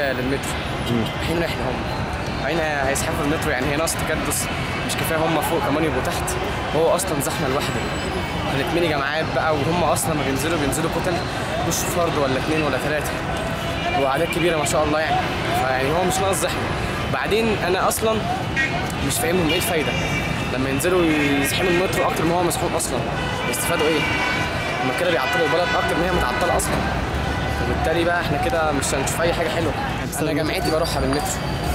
للمترو رايحين رحله هم رايحين هيزحفوا المترو يعني هي ناقص تكدس مش كفايه هم فوق كمان يبقوا تحت وهو اصلا زحمه لوحده هنتمني جماعات بقى وهم اصلا ما بينزلوا بينزلوا كتل مش فرد ولا اتنين ولا ثلاثه واعداد كبيره ما شاء الله يعني فيعني هو مش ناقص زحمه بعدين انا اصلا مش فاهمهم ايه الفايده لما ينزلوا يزحموا المترو اكتر ما هو مزحوم اصلا يستفادوا ايه؟ هما كده بيعطلوا البلد اكتر ما هي متعطله اصلا وبالتالي بقى احنا كده مش هنشوف اي حاجه حلوه انا جامعتي بروحها بالمترو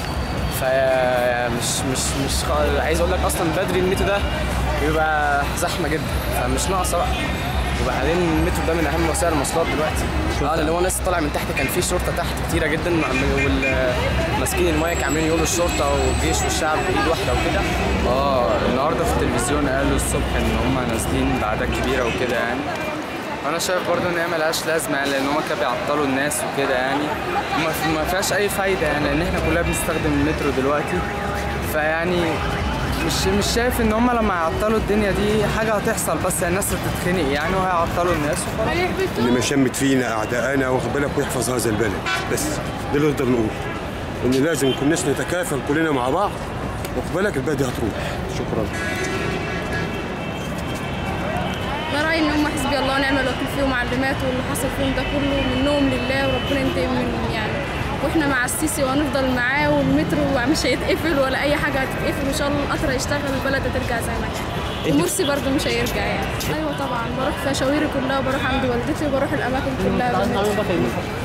فمش مش مش خ- عايز اقول لك اصلا بدري المترو ده بيبقى زحمه جدا فمش ناقصه بقى وبعدين المترو ده من اهم وسائل المواصلات دلوقتي اه اللي هو ناس طالع من تحت كان في شرطه تحت كتيره جدا والماسكين المايك عاملين يقولوا الشرطه والجيش والشعب بايد واحده وكده اه النهارده في التلفزيون قالوا الصبح ان هم نازلين باعداد كبيره وكده يعني وانا شايف برضو ان هي ملهاش لازمه يعني لان هم كانوا بيعطلوا الناس وكده يعني وما ما فيهاش اي فايده يعني لان احنا كلنا بنستخدم المترو دلوقتي فيعني مش مش شايف ان هم لما يعطلوا الدنيا دي حاجه هتحصل بس الناس هتتخنق يعني وهيعطلوا الناس وخلاص اللي ما شمت فينا اعدائنا واخد بالك ويحفظ هذا البلد بس ده اللي نقدر نقول ان لازم كناش نتكافل كلنا مع بعض واخد بالك البلد دي هتروح شكرا انا رايي ان هم حسبي الله ونعم الوكيل فيهم معلمات واللي حصل فيهم ده كله منهم لله وربنا ينتقم منهم يعني واحنا مع السيسي وهنفضل معاه والمترو مش هيتقفل ولا اي حاجه هتتقفل ان شاء الله القطر هيشتغل البلد هترجع زي ما كانت ومرسي برضه مش هيرجع يعني ايوه طبعا بروح في مشاويري كلها وبروح عند والدتي وبروح الاماكن كلها بالمترو.